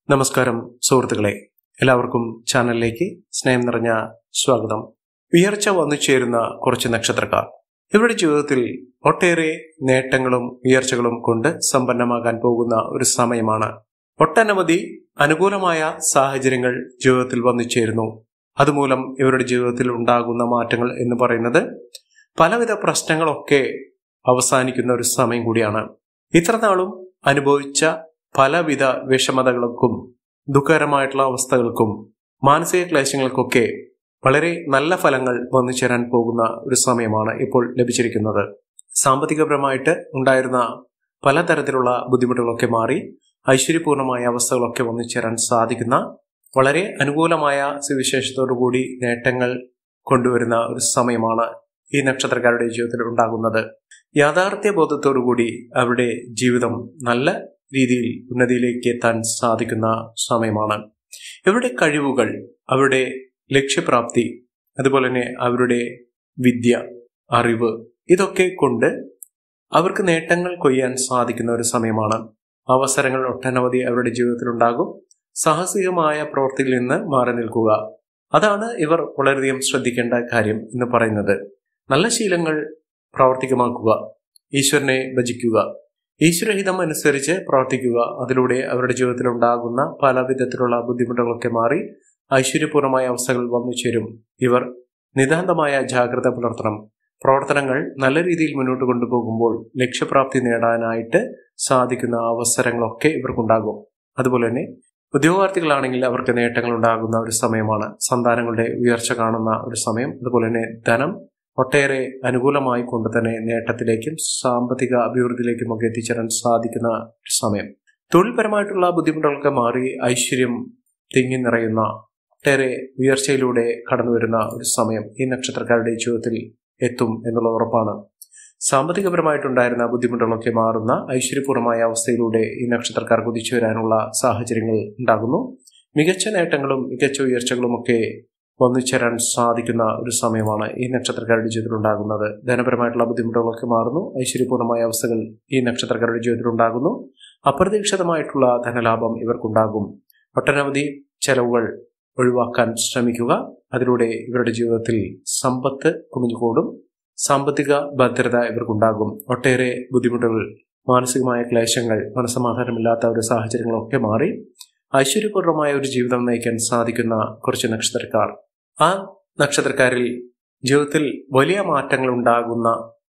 നമസ്കാരം സുഹൃത്തുക്കളെ എല്ലാവർക്കും ചാനലിലേക്ക് സ്നേഹം നിറഞ്ഞ സ്വാഗതം ഉയർച്ച വന്നു ചേരുന്ന കുറച്ച് നക്ഷത്രക്കാർ ഇവരുടെ ജീവിതത്തിൽ ഒട്ടേറെ നേട്ടങ്ങളും ഉയർച്ചകളും കൊണ്ട് സമ്പന്നമാകാൻ പോകുന്ന ഒരു സമയമാണ് ഒട്ടനവധി അനുകൂലമായ സാഹചര്യങ്ങൾ ജീവിതത്തിൽ വന്നു ചേരുന്നു അതുമൂലം ഇവരുടെ ജീവിതത്തിൽ ഉണ്ടാകുന്ന മാറ്റങ്ങൾ എന്ന് പറയുന്നത് പലവിധ പ്രശ്നങ്ങളൊക്കെ അവസാനിക്കുന്ന ഒരു സമയം കൂടിയാണ് ഇത്ര നാളും അനുഭവിച്ച പലവിധ വിഷമതകൾക്കും ദുഃഖകരമായിട്ടുള്ള അവസ്ഥകൾക്കും മാനസിക ക്ലേശങ്ങൾക്കൊക്കെ വളരെ നല്ല ഫലങ്ങൾ വന്നു ചേരാൻ പോകുന്ന ഒരു സമയമാണ് ഇപ്പോൾ ലഭിച്ചിരിക്കുന്നത് സാമ്പത്തികപരമായിട്ട് ഉണ്ടായിരുന്ന പലതരത്തിലുള്ള ബുദ്ധിമുട്ടുകളൊക്കെ മാറി ഐശ്വര്യപൂർണമായ അവസ്ഥകളൊക്കെ വന്നു ചേരാൻ സാധിക്കുന്ന വളരെ അനുകൂലമായ സുവിശേഷത്തോടു കൂടി നേട്ടങ്ങൾ കൊണ്ടുവരുന്ന ഒരു സമയമാണ് ഈ നക്ഷത്രക്കാരുടെ ജീവിതത്തിൽ ഉണ്ടാകുന്നത് യാഥാർത്ഥ്യ ബോധത്തോടുകൂടി അവരുടെ ജീവിതം നല്ല രീതിയിൽ ഉന്നതിയിലേക്ക് എത്താൻ സാധിക്കുന്ന സമയമാണ് ഇവരുടെ കഴിവുകൾ അവരുടെ ലക്ഷ്യപ്രാപ്തി അതുപോലെ തന്നെ അവരുടെ വിദ്യ അറിവ് ഇതൊക്കെ കൊണ്ട് അവർക്ക് നേട്ടങ്ങൾ കൊയ്യാൻ സാധിക്കുന്ന ഒരു സമയമാണ് അവസരങ്ങൾ ഒട്ടനവധി അവരുടെ ജീവിതത്തിൽ ഉണ്ടാകും സാഹസികമായ പ്രവൃത്തിയിൽ നിന്ന് മാറി നിൽക്കുക അതാണ് ഇവർ വളരെയധികം ശ്രദ്ധിക്കേണ്ട കാര്യം എന്ന് പറയുന്നത് നല്ല ശീലങ്ങൾ പ്രാവർത്തികമാക്കുക ഈശ്വരനെ ഭജിക്കുക ഈശ്വരഹിതം അനുസരിച്ച് പ്രവർത്തിക്കുക അതിലൂടെ അവരുടെ ജീവിതത്തിൽ ഉണ്ടാകുന്ന പല വിധത്തിലുള്ള ബുദ്ധിമുട്ടുകളൊക്കെ മാറി ഐശ്വര്യപൂർണമായ അവസ്ഥകൾ വന്നു ചേരും ഇവർ നിതാന്തമായ ജാഗ്രത പുലർത്തണം പ്രവർത്തനങ്ങൾ നല്ല രീതിയിൽ മുന്നോട്ട് കൊണ്ടുപോകുമ്പോൾ ലക്ഷ്യപ്രാപ്തി നേടാനായിട്ട് സാധിക്കുന്ന അവസരങ്ങളൊക്കെ ഇവർക്കുണ്ടാകും അതുപോലെ തന്നെ ഉദ്യോഗാർത്ഥികളാണെങ്കിൽ അവർക്ക് നേട്ടങ്ങൾ ഉണ്ടാകുന്ന ഒരു സമയമാണ് സന്താനങ്ങളുടെ ഉയർച്ച കാണുന്ന ഒരു സമയം അതുപോലെ തന്നെ ധനം ഒട്ടേറെ അനുകൂലമായി കൊണ്ട് തന്നെ നേട്ടത്തിലേക്കും സാമ്പത്തിക അഭിവൃദ്ധിയിലേക്കും ഒക്കെ എത്തിച്ചേരാൻ സാധിക്കുന്ന ഒരു സമയം തൊഴിൽപരമായിട്ടുള്ള ബുദ്ധിമുട്ടുകളൊക്കെ മാറി ഐശ്വര്യം തിങ്ങി നിറയുന്ന ഒട്ടേറെ ഉയർച്ചയിലൂടെ കടന്നു വരുന്ന ഒരു സമയം ഈ നക്ഷത്രക്കാരുടെ ജീവിതത്തിൽ എത്തും എന്നുള്ള ഉറപ്പാണ് സാമ്പത്തികപരമായിട്ടുണ്ടായിരുന്ന ബുദ്ധിമുട്ടുകളൊക്കെ മാറുന്ന ഐശ്വര്യപൂർണമായ അവസ്ഥയിലൂടെ ഈ നക്ഷത്രക്കാർ കുതിച്ചു വരാനുള്ള സാഹചര്യങ്ങൾ ഉണ്ടാകുന്നു മികച്ച നേട്ടങ്ങളും മികച്ച ഉയർച്ചകളും ഒക്കെ വന്നു ചേരാൻ സാധിക്കുന്ന ഒരു സമയമാണ് ഈ നക്ഷത്രക്കാരുടെ ജീവിതത്തിൽ ഉണ്ടാകുന്നത് ധനപരമായിട്ടുള്ള ബുദ്ധിമുട്ടുകളൊക്കെ മാറുന്നു ഐശ്വര്യപൂർണമായ അവസ്ഥകൾ ഈ നക്ഷത്രക്കാരുടെ ജീവിതത്തിൽ ഉണ്ടാകുന്നു അപ്രതീക്ഷിതമായിട്ടുള്ള ധനലാഭം ഇവർക്കുണ്ടാകും ഒട്ടനവധി ചെലവുകൾ ഒഴിവാക്കാൻ ശ്രമിക്കുക അതിലൂടെ ഇവരുടെ ജീവിതത്തിൽ സമ്പത്ത് കുമിഞ്ഞുകൂടും സാമ്പത്തിക ഭദ്രത ഇവർക്കുണ്ടാകും ഒട്ടേറെ ബുദ്ധിമുട്ടുകൾ മാനസികമായ ക്ലേശങ്ങൾ മനസ്സമാധാനമില്ലാത്ത ഒരു സാഹചര്യങ്ങളൊക്കെ മാറി ഐശ്വര്യപൂർണമായ ഒരു ജീവിതം നയിക്കാൻ സാധിക്കുന്ന കുറച്ച് നക്ഷത്രക്കാർ ആ നക്ഷത്രക്കാരിൽ ജീവിതത്തിൽ വലിയ മാറ്റങ്ങൾ ഉണ്ടാകുന്ന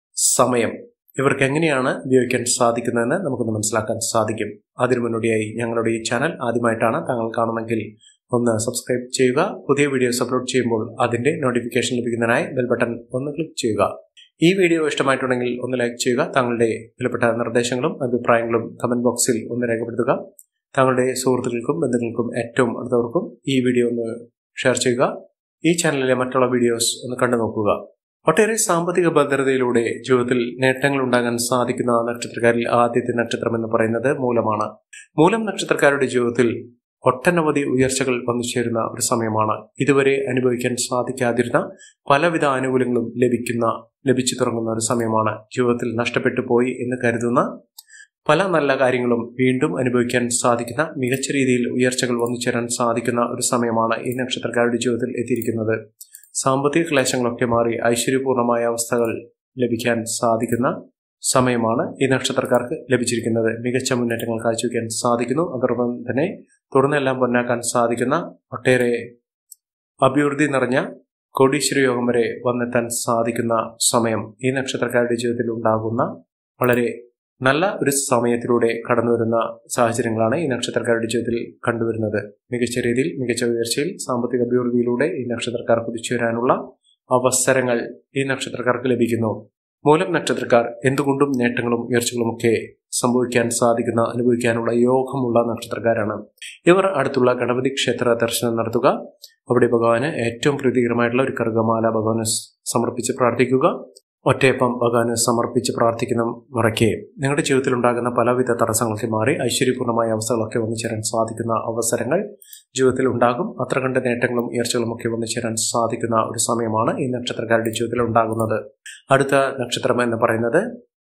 സമയം ഇവർക്ക് എങ്ങനെയാണ് ഉപയോഗിക്കാൻ സാധിക്കുന്നതെന്ന് നമുക്കൊന്ന് മനസ്സിലാക്കാൻ സാധിക്കും അതിനു മുന്നോടിയായി ഞങ്ങളുടെ ഈ ചാനൽ ആദ്യമായിട്ടാണ് താങ്കൾ കാണുന്നെങ്കിൽ ഒന്ന് സബ്സ്ക്രൈബ് ചെയ്യുക പുതിയ വീഡിയോസ് അപ്ലോഡ് ചെയ്യുമ്പോൾ അതിന്റെ നോട്ടിഫിക്കേഷൻ ലഭിക്കുന്നതിനായി ബെൽ ബട്ടൺ ഒന്ന് ക്ലിക്ക് ചെയ്യുക ഈ വീഡിയോ ഇഷ്ടമായിട്ടുണ്ടെങ്കിൽ ഒന്ന് ലൈക്ക് ചെയ്യുക താങ്കളുടെ വിലപ്പെട്ട നിർദ്ദേശങ്ങളും അഭിപ്രായങ്ങളും കമന്റ് ബോക്സിൽ ഒന്ന് രേഖപ്പെടുത്തുക താങ്കളുടെ സുഹൃത്തുക്കൾക്കും ബന്ധുക്കൾക്കും ഏറ്റവും അടുത്തവർക്കും ഈ വീഡിയോ ഒന്ന് ഷെയർ ചെയ്യുക ഈ ചാനലിലെ മറ്റുള്ള വീഡിയോസ് ഒന്ന് കണ്ടു നോക്കുക ഒട്ടേറെ സാമ്പത്തിക ഭദ്രതയിലൂടെ ജീവിതത്തിൽ നേട്ടങ്ങൾ ഉണ്ടാകാൻ സാധിക്കുന്ന നക്ഷത്രക്കാരിൽ ആദ്യത്തെ നക്ഷത്രം എന്ന് പറയുന്നത് മൂലമാണ് മൂലം നക്ഷത്രക്കാരുടെ ജീവിതത്തിൽ ഒട്ടനവധി ഉയർച്ചകൾ വന്നു ചേരുന്ന ഒരു സമയമാണ് ഇതുവരെ അനുഭവിക്കാൻ സാധിക്കാതിരുന്ന പലവിധ ആനുകൂല്യങ്ങളും ലഭിക്കുന്ന ലഭിച്ചു തുടങ്ങുന്ന ഒരു സമയമാണ് ജീവിതത്തിൽ നഷ്ടപ്പെട്ടു പോയി എന്ന് കരുതുന്ന പല നല്ല കാര്യങ്ങളും വീണ്ടും അനുഭവിക്കാൻ സാധിക്കുന്ന മികച്ച രീതിയിൽ ഉയർച്ചകൾ വന്നു ചേരാൻ സാധിക്കുന്ന ഒരു സമയമാണ് ഈ നക്ഷത്രക്കാരുടെ ജീവിതത്തിൽ എത്തിയിരിക്കുന്നത് സാമ്പത്തിക ക്ലേശങ്ങളൊക്കെ മാറി ഐശ്വര്യപൂർണമായ അവസ്ഥകൾ ലഭിക്കാൻ സാധിക്കുന്ന സമയമാണ് ഈ നക്ഷത്രക്കാർക്ക് ലഭിച്ചിരിക്കുന്നത് മികച്ച മുന്നേറ്റങ്ങൾ കാഴ്ചവെക്കാൻ സാധിക്കുന്നു അതോടൊപ്പം തന്നെ തുടർന്നെല്ലാം പൊന്നാക്കാൻ സാധിക്കുന്ന ഒട്ടേറെ അഭിവൃദ്ധി നിറഞ്ഞ കോടീശ്വര യോഗം വരെ വന്നെത്താൻ സാധിക്കുന്ന സമയം ഈ നക്ഷത്രക്കാരുടെ ജീവിതത്തിൽ ഉണ്ടാകുന്ന വളരെ നല്ല ഒരു സമയത്തിലൂടെ കടന്നു വരുന്ന സാഹചര്യങ്ങളാണ് ഈ നക്ഷത്രക്കാരുടെ ജീവിതത്തിൽ കണ്ടുവരുന്നത് മികച്ച രീതിയിൽ മികച്ച ഉയർച്ചയിൽ സാമ്പത്തിക അഭിവൃദ്ധിയിലൂടെ ഈ നക്ഷത്രക്കാർ കുതിച്ചു വരാനുള്ള അവസരങ്ങൾ ഈ നക്ഷത്രക്കാർക്ക് ലഭിക്കുന്നു മൂലം നക്ഷത്രക്കാർ എന്തുകൊണ്ടും നേട്ടങ്ങളും ഉയർച്ചകളും ഒക്കെ സംഭവിക്കാൻ സാധിക്കുന്ന അനുഭവിക്കാനുള്ള യോഗമുള്ള നക്ഷത്രക്കാരാണ് ഇവർ അടുത്തുള്ള ഗണപതി ക്ഷേത്ര ദർശനം നടത്തുക അവിടെ ഭഗവാന് ഏറ്റവും പ്രീതികരമായിട്ടുള്ള ഒരു കറുകമാല ഭഗവാന് സമർപ്പിച്ച് പ്രാർത്ഥിക്കുക ഒറ്റയപ്പം ഭഗവാന് സമർപ്പിച്ച് പ്രാർത്ഥിക്കുന്ന മുറയ്ക്ക് നിങ്ങളുടെ ജീവിതത്തിൽ ഉണ്ടാകുന്ന പലവിധ തടസ്സങ്ങളൊക്കെ മാറി ഐശ്വര്യപൂർണമായ അവസ്ഥകളൊക്കെ വന്നു ചേരാൻ സാധിക്കുന്ന അവസരങ്ങൾ ജീവിതത്തിൽ ഉണ്ടാകും അത്ര കണ്ട നേട്ടങ്ങളും ഉയർച്ചകളും ഒക്കെ വന്നു ചേരാൻ സാധിക്കുന്ന ഒരു സമയമാണ് ഈ നക്ഷത്രക്കാരുടെ ജീവിതത്തിൽ ഉണ്ടാകുന്നത് അടുത്ത നക്ഷത്രം എന്ന് പറയുന്നത്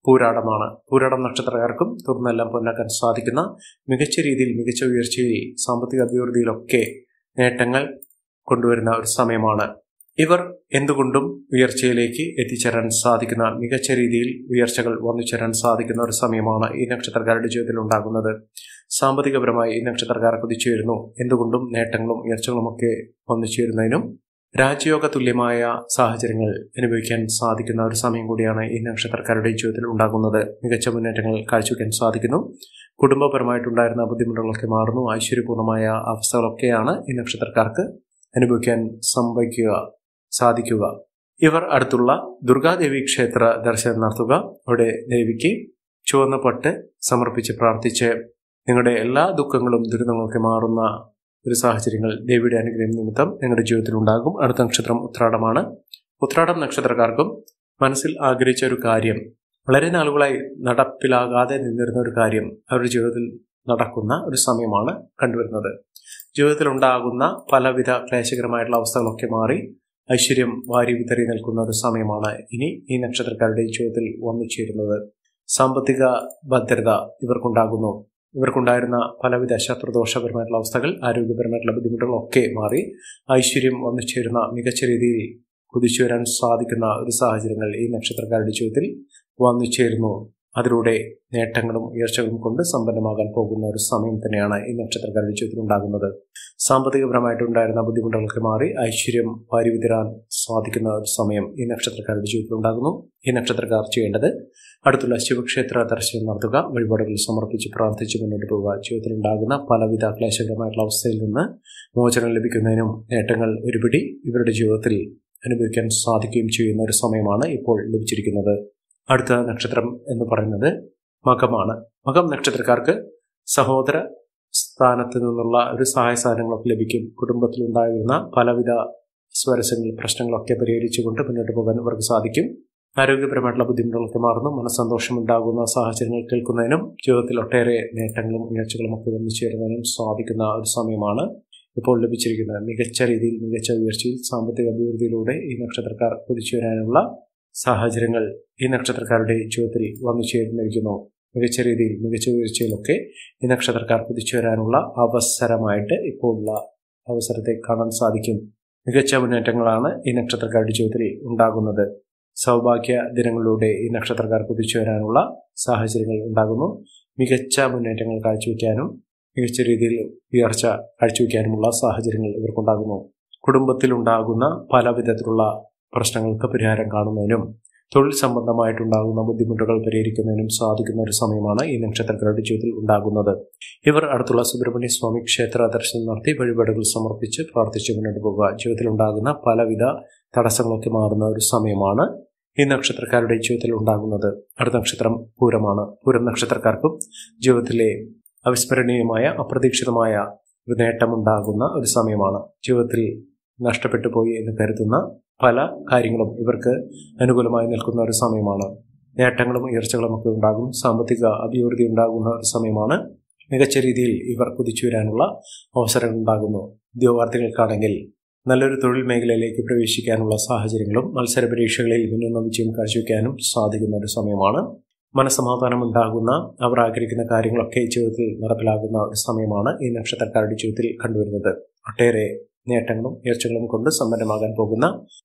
പൂരാടമാണ് പൂരാടം നക്ഷത്രക്കാർക്കും തുറന്നെല്ലാം പൊന്നാക്കാൻ സാധിക്കുന്ന മികച്ച രീതിയിൽ മികച്ച ഉയർച്ചയിൽ സാമ്പത്തിക അഭിവൃദ്ധിയിലൊക്കെ നേട്ടങ്ങൾ കൊണ്ടുവരുന്ന ഒരു സമയമാണ് ഇവർ എന്തുകൊണ്ടും ഉയർച്ചയിലേക്ക് എത്തിച്ചേരാൻ സാധിക്കുന്ന മികച്ച രീതിയിൽ ഉയർച്ചകൾ വന്നു ചേരാൻ സാധിക്കുന്ന ഒരു സമയമാണ് ഈ നക്ഷത്രക്കാരുടെ ജീവിതത്തിൽ ഉണ്ടാകുന്നത് സാമ്പത്തികപരമായി ഈ നക്ഷത്രക്കാർ കുതിച്ചുയരുന്നു എന്തുകൊണ്ടും നേട്ടങ്ങളും ഉയർച്ചകളുമൊക്കെ വന്നു ചേരുന്നതിനും രാജയോഗ തുല്യമായ സാഹചര്യങ്ങൾ അനുഭവിക്കാൻ സാധിക്കുന്ന ഒരു സമയം കൂടിയാണ് ഈ നക്ഷത്രക്കാരുടെ ജീവിതത്തിൽ ഉണ്ടാകുന്നത് മികച്ച മുന്നേറ്റങ്ങൾ കാഴ്ചവെക്കാൻ സാധിക്കുന്നു കുടുംബപരമായിട്ടുണ്ടായിരുന്ന ബുദ്ധിമുട്ടുകളൊക്കെ മാറുന്നു ഐശ്വര്യപൂർണമായ അവസ്ഥകളൊക്കെയാണ് ഈ നക്ഷത്രക്കാർക്ക് അനുഭവിക്കാൻ സംഭവിക്കുക സാധിക്കുക ഇവർ അടുത്തുള്ള ദുർഗാദേവി ക്ഷേത്ര ദർശനം നടത്തുക അവിടെ ദേവിക്ക് ചുവന്ന പട്ട് സമർപ്പിച്ച് പ്രാർത്ഥിച്ച് നിങ്ങളുടെ എല്ലാ ദുഃഖങ്ങളും ദുരിതങ്ങളൊക്കെ മാറുന്ന ഒരു സാഹചര്യങ്ങൾ ദേവിയുടെ അനുഗ്രഹം നിമിത്തം നിങ്ങളുടെ ജീവിതത്തിൽ ഉണ്ടാകും അടുത്ത നക്ഷത്രം ഉത്രാടമാണ് ഉത്രാടം നക്ഷത്രക്കാർക്കും മനസ്സിൽ ആഗ്രഹിച്ച ഒരു കാര്യം വളരെ നാളുകളായി നടപ്പിലാകാതെ നിന്നിരുന്ന ഒരു കാര്യം അവരുടെ ജീവിതത്തിൽ നടക്കുന്ന ഒരു സമയമാണ് കണ്ടുവരുന്നത് ജീവിതത്തിൽ ഉണ്ടാകുന്ന പലവിധ ക്ലേശകരമായിട്ടുള്ള അവസ്ഥകളൊക്കെ മാറി ഐശ്വര്യം വാരി വിതറി നിൽക്കുന്ന ഒരു സമയമാണ് ഇനി ഈ നക്ഷത്രക്കാരുടെ ജീവിതത്തിൽ വന്നു ചേരുന്നത് സാമ്പത്തിക ഭദ്രത ഇവർക്കുണ്ടാകുന്നു ഇവർക്കുണ്ടായിരുന്ന പലവിധ ശത്രുദോഷപരമായിട്ടുള്ള അവസ്ഥകൾ ആരോഗ്യപരമായിട്ടുള്ള ബുദ്ധിമുട്ടുകളൊക്കെ മാറി ഐശ്വര്യം വന്നു ചേരുന്ന മികച്ച രീതിയിൽ കുതിച്ചു വരാൻ സാധിക്കുന്ന ഒരു സാഹചര്യങ്ങൾ ഈ നക്ഷത്രക്കാരുടെ ജീവിതത്തിൽ വന്നു ചേരുന്നു അതിലൂടെ നേട്ടങ്ങളും ഉയർച്ചകളും കൊണ്ട് സമ്പന്നമാകാൻ പോകുന്ന ഒരു സമയം തന്നെയാണ് ഈ നക്ഷത്രക്കാരുടെ ജീവിതത്തിൽ ഉണ്ടാകുന്നത് സാമ്പത്തികപരമായിട്ടുണ്ടായിരുന്ന ബുദ്ധിമുട്ടുകളൊക്കെ മാറി ഐശ്വര്യം വാരി വിതരാൻ സാധിക്കുന്ന ഒരു സമയം ഈ നക്ഷത്രക്കാരുടെ ജീവിതത്തിൽ ഉണ്ടാകുന്നു ഈ നക്ഷത്രക്കാർ ചെയ്യേണ്ടത് അടുത്തുള്ള ശിവക്ഷേത്ര ദർശനം നടത്തുക വഴിപാടുകൾ സമർപ്പിച്ച് പ്രാർത്ഥിച്ച് മുന്നോട്ട് പോവുക ജീവിതത്തിൽ ഉണ്ടാകുന്ന പലവിധ ക്ലേശകരമായിട്ടുള്ള അവസ്ഥയിൽ നിന്ന് മോചനം ലഭിക്കുന്നതിനും നേട്ടങ്ങൾ ഒരുപിടി ഇവരുടെ ജീവിതത്തിൽ അനുഭവിക്കാൻ സാധിക്കുകയും ചെയ്യുന്ന ഒരു സമയമാണ് ഇപ്പോൾ ലഭിച്ചിരിക്കുന്നത് അടുത്ത നക്ഷത്രം എന്ന് പറയുന്നത് മകമാണ് മകം നക്ഷത്രക്കാർക്ക് സഹോദര സ്ഥാനത്ത് നിന്നുള്ള ഒരു സഹായ സാധനങ്ങളൊക്കെ ലഭിക്കും കുടുംബത്തിലുണ്ടായിരുന്ന പലവിധ സ്വരസങ്ങൾ പ്രശ്നങ്ങളൊക്കെ പരിഹരിച്ചുകൊണ്ട് മുന്നോട്ട് പോകാൻ ഇവർക്ക് സാധിക്കും ആരോഗ്യപരമായിട്ടുള്ള ബുദ്ധിമുട്ടുകളൊക്കെ മാറുന്നു മനസ്സന്തോഷം ഉണ്ടാകുന്ന സാഹചര്യങ്ങൾ കേൾക്കുന്നതിനും ജീവിതത്തിൽ ഒട്ടേറെ നേട്ടങ്ങളും ഉയർച്ചകളും ഒക്കെ വന്നു ചേരുന്നതിനും സാധിക്കുന്ന ഒരു സമയമാണ് ഇപ്പോൾ ലഭിച്ചിരിക്കുന്നത് മികച്ച രീതിയിൽ മികച്ച ഉയർച്ചയിൽ സാമ്പത്തിക അഭിവൃദ്ധിയിലൂടെ ഈ നക്ഷത്രക്കാർ കുതിച്ചു വരാനുള്ള സാഹചര്യങ്ങൾ ഈ നക്ഷത്രക്കാരുടെ ജീവിതത്തിൽ വന്നു ചേർന്നിരിക്കുന്നു മികച്ച രീതിയിൽ മികച്ച ഉയർച്ചയിലൊക്കെ ഈ നക്ഷത്രക്കാർ കുതിച്ചു വരാനുള്ള അവസരമായിട്ട് ഇപ്പോൾ ഉള്ള അവസരത്തെ കാണാൻ സാധിക്കും മികച്ച മുന്നേറ്റങ്ങളാണ് ഈ നക്ഷത്രക്കാരുടെ ജീവിതത്തിൽ ഉണ്ടാകുന്നത് സൗഭാഗ്യ ദിനങ്ങളിലൂടെ ഈ നക്ഷത്രക്കാർ കുതിച്ചു വരാനുള്ള സാഹചര്യങ്ങൾ ഉണ്ടാകുന്നു മികച്ച മുന്നേറ്റങ്ങൾ കാഴ്ചവെക്കാനും മികച്ച രീതിയിൽ ഉയർച്ച കാഴ്ചവെക്കാനുമുള്ള സാഹചര്യങ്ങൾ ഇവർക്കുണ്ടാകുന്നു കുടുംബത്തിലുണ്ടാകുന്ന പല വിധത്തിലുള്ള പ്രശ്നങ്ങൾക്ക് പരിഹാരം കാണുന്നതിനും തൊഴിൽ സംബന്ധമായിട്ടുണ്ടാകുന്ന ബുദ്ധിമുട്ടുകൾ പരിഹരിക്കുന്നതിനും സാധിക്കുന്ന ഒരു സമയമാണ് ഈ നക്ഷത്രക്കാരുടെ ജീവിതത്തിൽ ഉണ്ടാകുന്നത് ഇവർ അടുത്തുള്ള സുബ്രഹ്മണ്യ സ്വാമി ക്ഷേത്ര ദർശനം നടത്തി വഴിപാടുകൾ സമർപ്പിച്ച് പ്രാർത്ഥിച്ച് മുന്നോട്ട് പോകുക ജീവിതത്തിൽ ഉണ്ടാകുന്ന പലവിധ തടസ്സങ്ങളൊക്കെ മാറുന്ന ഒരു സമയമാണ് ഈ നക്ഷത്രക്കാരുടെ ജീവിതത്തിൽ ഉണ്ടാകുന്നത് അടുത്ത നക്ഷത്രം പൂരമാണ് പൂരം നക്ഷത്രക്കാർക്കും ജീവിതത്തിലെ അവിസ്മരണീയമായ അപ്രതീക്ഷിതമായ ഒരു നേട്ടമുണ്ടാകുന്ന ഒരു സമയമാണ് ജീവിതത്തിൽ നഷ്ടപ്പെട്ടു പോയി എന്ന് കരുതുന്ന പല കാര്യങ്ങളും ഇവർക്ക് അനുകൂലമായി നിൽക്കുന്ന ഒരു സമയമാണ് നേട്ടങ്ങളും ഉയർച്ചകളും ഒക്കെ ഉണ്ടാകും സാമ്പത്തിക അഭിവൃദ്ധി ഉണ്ടാകുന്ന ഒരു സമയമാണ് മികച്ച രീതിയിൽ ഇവർ കുതിച്ചു വരാനുള്ള അവസരങ്ങൾ ഉണ്ടാകുന്നു ഉദ്യോഗാർത്ഥികൾക്കാണെങ്കിൽ നല്ലൊരു തൊഴിൽ മേഖലയിലേക്ക് പ്രവേശിക്കാനുള്ള സാഹചര്യങ്ങളും മത്സര പരീക്ഷകളിൽ മിന്നുന്ന വിജയം കാഴ്ചവെക്കാനും സാധിക്കുന്ന ഒരു സമയമാണ് മനസമാധാനം ഉണ്ടാകുന്ന അവർ ആഗ്രഹിക്കുന്ന കാര്യങ്ങളൊക്കെ ജീവിതത്തിൽ നടപ്പിലാകുന്ന ഒരു സമയമാണ് ഈ നക്ഷത്രക്കാരുടെ ജീവിതത്തിൽ കണ്ടുവരുന്നത് ഒട്ടേറെ നേട്ടങ്ങളും ഉയർച്ചകളും കൊണ്ട് സമ്പന്നമാകാൻ പോകുന്ന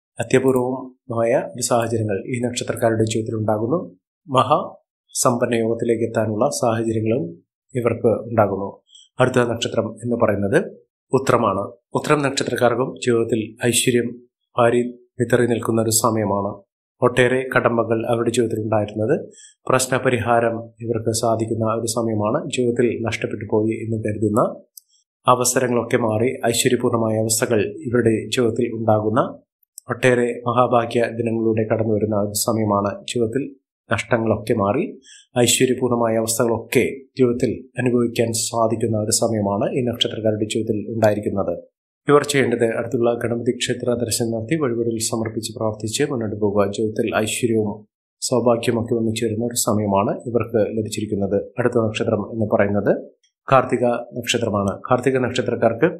അത്യപൂർവമായ ഒരു സാഹചര്യങ്ങൾ ഈ നക്ഷത്രക്കാരുടെ ജീവിതത്തിൽ ഉണ്ടാകുന്നു മഹാ സമ്പന്ന യോഗത്തിലേക്ക് എത്താനുള്ള സാഹചര്യങ്ങളും ഇവർക്ക് ഉണ്ടാകുന്നു അടുത്ത നക്ഷത്രം എന്ന് പറയുന്നത് ഉത്രമാണ് ഉത്രം നക്ഷത്രക്കാർക്കും ജീവിതത്തിൽ ഐശ്വര്യം വാരി വിതറി നിൽക്കുന്ന ഒരു സമയമാണ് ഒട്ടേറെ കടമ്പകൾ അവരുടെ ജീവിതത്തിൽ ഉണ്ടായിരുന്നത് പ്രശ്നപരിഹാരം ഇവർക്ക് സാധിക്കുന്ന ഒരു സമയമാണ് ജീവിതത്തിൽ നഷ്ടപ്പെട്ടു പോയി എന്ന് കരുതുന്ന അവസരങ്ങളൊക്കെ മാറി ഐശ്വര്യപൂർണമായ അവസ്ഥകൾ ഇവരുടെ ജീവിതത്തിൽ ഉണ്ടാകുന്ന ഒട്ടേറെ മഹാഭാഗ്യ ദിനങ്ങളിലൂടെ കടന്നു വരുന്ന ഒരു സമയമാണ് ജീവിതത്തിൽ നഷ്ടങ്ങളൊക്കെ മാറി ഐശ്വര്യപൂർണമായ അവസ്ഥകളൊക്കെ ജീവിതത്തിൽ അനുഭവിക്കാൻ സാധിക്കുന്ന ഒരു സമയമാണ് ഈ നക്ഷത്രക്കാരുടെ ജീവിതത്തിൽ ഉണ്ടായിരിക്കുന്നത് ഇവർ ചെയ്യേണ്ടത് അടുത്തുള്ള ഗണപതി ക്ഷേത്ര ദർശനം നടത്തി വഴിപാടുകൾ സമർപ്പിച്ച് പ്രാർത്ഥിച്ച് മുന്നോട്ട് പോകുക ജീവിതത്തിൽ ഐശ്വര്യവും സൗഭാഗ്യമൊക്കെ വന്നു ചേരുന്ന ഒരു സമയമാണ് ഇവർക്ക് ലഭിച്ചിരിക്കുന്നത് അടുത്ത നക്ഷത്രം എന്ന് പറയുന്നത് കാർത്തിക നക്ഷത്രമാണ് കാർത്തിക നക്ഷത്രക്കാർക്ക്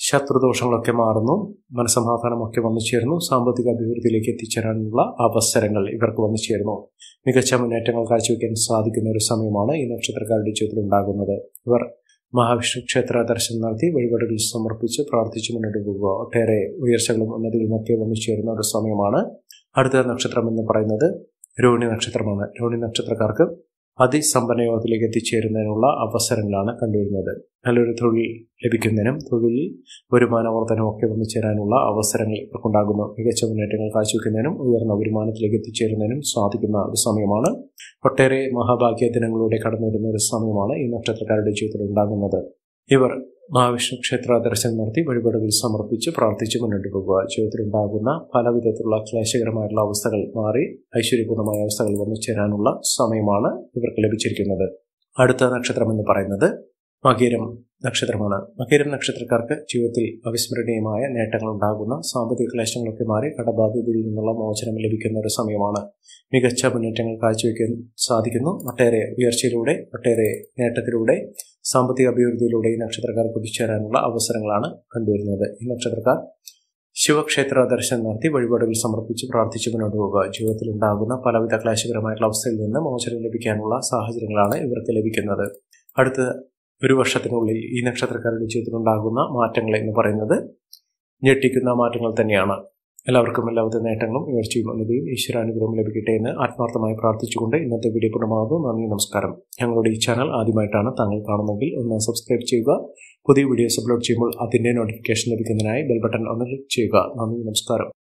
ശത്രുദോഷങ്ങളൊക്കെ മാറുന്നു മനസമാധാനമൊക്കെ വന്നു ചേരുന്നു സാമ്പത്തിക അഭിവൃദ്ധിയിലേക്ക് എത്തിച്ചേരാനുള്ള അവസരങ്ങൾ ഇവർക്ക് വന്നു ചേരുന്നു മികച്ച മുന്നേറ്റങ്ങൾ കാഴ്ചവെക്കാൻ സാധിക്കുന്ന ഒരു സമയമാണ് ഈ നക്ഷത്രക്കാരുടെ ജീവിതത്തിൽ ഉണ്ടാകുന്നത് ഇവർ മഹാവിഷ്ണു ക്ഷേത്ര ദർശനം നടത്തി വഴിപാടുകൾ സമർപ്പിച്ച് പ്രാർത്ഥിച്ച് മുന്നോട്ട് പോകുക ഒട്ടേറെ ഉയർച്ചകളും ഉന്നതികളുമൊക്കെ വന്നു ചേരുന്ന ഒരു സമയമാണ് അടുത്ത നക്ഷത്രം എന്ന് പറയുന്നത് രോഹിണി നക്ഷത്രമാണ് രോഹിണി നക്ഷത്രക്കാർക്ക് അതിസമ്പന്ന യോഗത്തിലേക്ക് എത്തിച്ചേരുന്നതിനുള്ള അവസരങ്ങളാണ് കണ്ടുവരുന്നത് നല്ലൊരു തൊഴിൽ ലഭിക്കുന്നതിനും തൊഴിലിൽ വരുമാന വർധനവും ഒക്കെ വന്നു ചേരാനുള്ള അവസരങ്ങൾ ഇവർക്കുണ്ടാകുന്നു മികച്ച മുന്നേറ്റങ്ങൾ കാഴ്ചവെക്കുന്നതിനും ഉയർന്ന വരുമാനത്തിലേക്ക് എത്തിച്ചേരുന്നതിനും സാധിക്കുന്ന ഒരു സമയമാണ് ഒട്ടേറെ മഹാഭാഗ്യ ദിനങ്ങളിലൂടെ കടന്നു വരുന്ന ഒരു സമയമാണ് ഈ നക്ഷത്രക്കാരുടെ ജീവിതത്തിൽ ഉണ്ടാകുന്നത് ഇവർ മഹാവിഷ്ണു ക്ഷേത്ര ദർശനം നടത്തി വഴിപാടുകൾ സമർപ്പിച്ച് പ്രാർത്ഥിച്ച് മുന്നോട്ട് പോകുക ജീവിതത്തിൽ ഉണ്ടാകുന്ന പല വിധത്തിലുള്ള ക്ലേശകരമായിട്ടുള്ള അവസ്ഥകൾ മാറി ഐശ്വര്യപൂർണ്ണമായ അവസ്ഥകൾ വന്നു ചേരാനുള്ള സമയമാണ് ഇവർക്ക് ലഭിച്ചിരിക്കുന്നത് അടുത്ത നക്ഷത്രം എന്ന് പറയുന്നത് മകീരം നക്ഷത്രമാണ് മകീരം നക്ഷത്രക്കാർക്ക് ജീവിതത്തിൽ അവിസ്മരണീയമായ നേട്ടങ്ങൾ ഉണ്ടാകുന്ന സാമ്പത്തിക ക്ലേശങ്ങളൊക്കെ മാറി കടബാധ്യതയിൽ നിന്നുള്ള മോചനം ലഭിക്കുന്ന ഒരു സമയമാണ് മികച്ച മുന്നേറ്റങ്ങൾ കാഴ്ചവെക്കാൻ സാധിക്കുന്നു ഒട്ടേറെ ഉയർച്ചയിലൂടെ ഒട്ടേറെ നേട്ടത്തിലൂടെ സാമ്പത്തിക അഭിവൃദ്ധിയിലൂടെ ഈ നക്ഷത്രക്കാർ കുതിച്ചേരാനുള്ള അവസരങ്ങളാണ് കണ്ടുവരുന്നത് ഈ നക്ഷത്രക്കാർ ശിവക്ഷേത്ര ദർശനം നടത്തി വഴിപാടുകൾ സമർപ്പിച്ച് പ്രാർത്ഥിച്ച് മുന്നോട്ട് പോകുക ജീവിതത്തിൽ ഉണ്ടാകുന്ന പലവിധ ക്ലേശകരമായിട്ടുള്ള അവസ്ഥയിൽ നിന്ന് മോചനം ലഭിക്കാനുള്ള സാഹചര്യങ്ങളാണ് ഇവർക്ക് ലഭിക്കുന്നത് അടുത്ത ഒരു വർഷത്തിനുള്ളിൽ ഈ നക്ഷത്രക്കാരുടെ ജീവിതത്തിലുണ്ടാകുന്ന മാറ്റങ്ങൾ എന്ന് പറയുന്നത് ഞെട്ടിക്കുന്ന മാറ്റങ്ങൾ തന്നെയാണ് എല്ലാവർക്കും എല്ലാവിധ നേട്ടങ്ങളും ഉയർച്ചയും ഉന്നതിയും ഈശ്വരാനുഗ്രഹം ലഭിക്കട്ടെ എന്ന് ആത്മാർത്ഥമായി പ്രാർത്ഥിച്ചുകൊണ്ട് ഇന്നത്തെ വീഡിയോ പൂർണ്ണമാകുന്നു നന്ദി നമസ്കാരം ഞങ്ങളുടെ ഈ ചാനൽ ആദ്യമായിട്ടാണ് താങ്കൾ കാണുമെങ്കിൽ ഒന്ന് സബ്സ്ക്രൈബ് ചെയ്യുക പുതിയ വീഡിയോസ് അപ്ലോഡ് ചെയ്യുമ്പോൾ അതിൻ്റെ നോട്ടിഫിക്കേഷൻ ലഭിക്കുന്നതിനായി ബെൽ ബട്ടൺ ഒന്ന് ക്ലിക്ക് ചെയ്യുക നന്ദി നമസ്കാരം